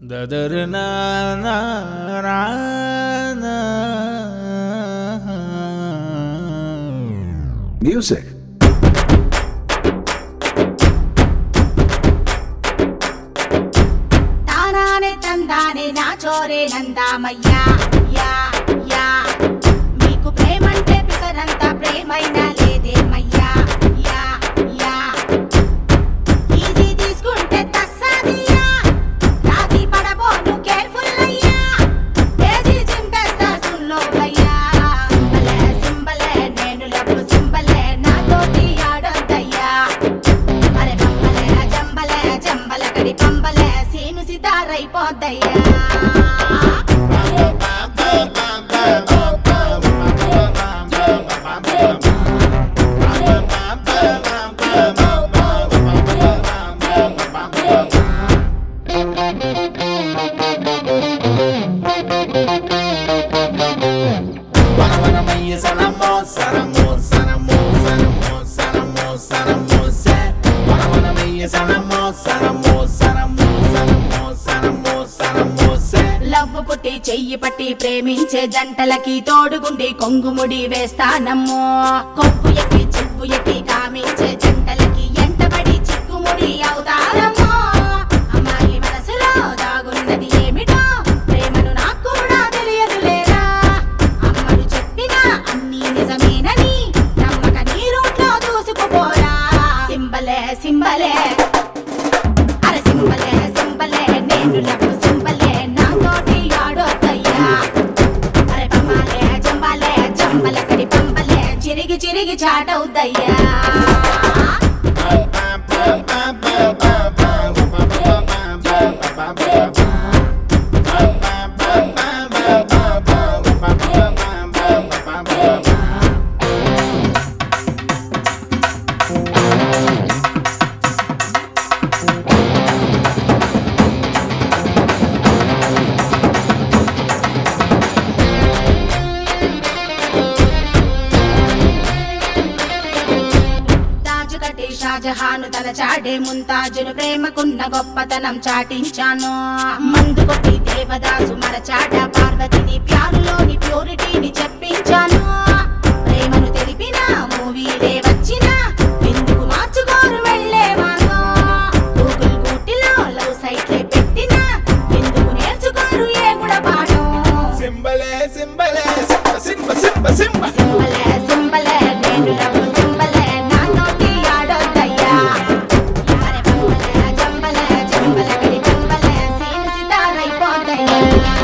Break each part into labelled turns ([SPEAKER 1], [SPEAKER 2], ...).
[SPEAKER 1] దదరనా
[SPEAKER 2] Music.
[SPEAKER 3] తానానే తందానే నా చోరే నందామయ్యా yeah యా మీకు ప్రేమంటే పిసరంత ప్రేమైనా లేదేమయ్యా యా యా ఈజీ తీసుకుంటే తస్సాదియా రాజీ పడబోను కేర్ఫుల్ అయ్యా తేజీ చింపేస్తా సుల్లో అయ్యా సింబలే సింబలే నేను లవ్వు సింబలే నాతోటి ఆడొద్దయ్యా అరే పంబలే జంబలే జంబల కడి పంబలే సీను సితారైపోద్దయ్యా
[SPEAKER 1] Wanamaya sanamo, sanamo, sanamo, sanamo, sanamo, sanamo, se. Wanamaya sanamo, sanamo, sanamo, sanamo, sanamo, sanamo, se.
[SPEAKER 3] Love పుట్టి చెయ్యి పట్టి ప్రేమించే జంటలకి తోడుగుండి కొంగుముడి వేస్తానమ్మో కొప్పు ఎక్కి చిప్పు ఎక్కి కామించే జంటలకి ఎంటబడి చిక్కుముడి అవుతారమ్మో అమ్మాయి మనసులో దాగున్నది ఏమిటో ప్రేమను నాకు కూడా తెలియదు లేరా అమ్మడు చెప్పినా అన్నీ నిజమేనని నమ్మక నీ రూట్లో దూసుకుపోరా సింబలే సింబలే అరే సింబలే సింబలే నేను లవ్ సింబలే నాతోటి ఆడొద్దయ్యా అరే పంబాలే జంబాలే జంబల కడి పంబలే చిరిగి చిరిగి చాటవుద్దయ్యా తాజు కట్టి షాజహాను తల చాడే ముంతాజును ప్రేమకున్న గొప్పతనం చాటించాను మందు కొట్టి దేవదాసు మరచాట పార్వతిని ప్యారులోని ప్యూరిటీని చెప్పించాను ప్రేమను తెలిపిన మూవీలే వచ్చిన ఎందుకు మార్చుకోరు వెళ్ళే మార్గం గూగుల్ గూటిలో లవ్ సైట్లే పెట్టిన ఎందుకు నేర్చుకోరు ఏ కూడా పాఠం
[SPEAKER 1] Simbale, simbale, simba, simba, simba, simba.
[SPEAKER 3] సింబలే సింబలే నేను లవ్ సింబలే నా నోటి ఆడొద్దయ్యా అరే పంబలే జంబలే జంబల కడి పంబలే సీను సితారైపోద్దయ్యా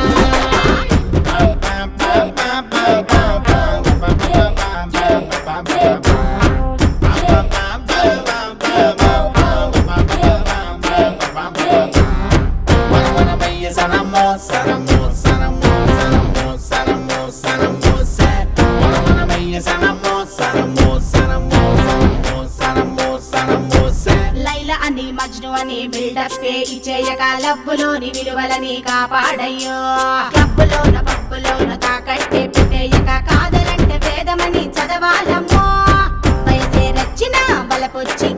[SPEAKER 1] Wanamaya sanamo, sanamo, sanamo, sanamo, sanamo, sanamo, se. Wanamaya sanamo, sanamo, sanamo, sanamo, sanamo, sanamo, se.
[SPEAKER 3] Laila అని మజ్ను అని బిల్డప్ ఇచ్చేయక లవ్వులోని విలువలని కాపాడయ్యో క్లబ్బులోన పబ్బులోన తాకట్టే పెట్టేయక కాదలంటే వేదమని చదవాలమ్మో వయసే రచ్చిన బలపొచ్చి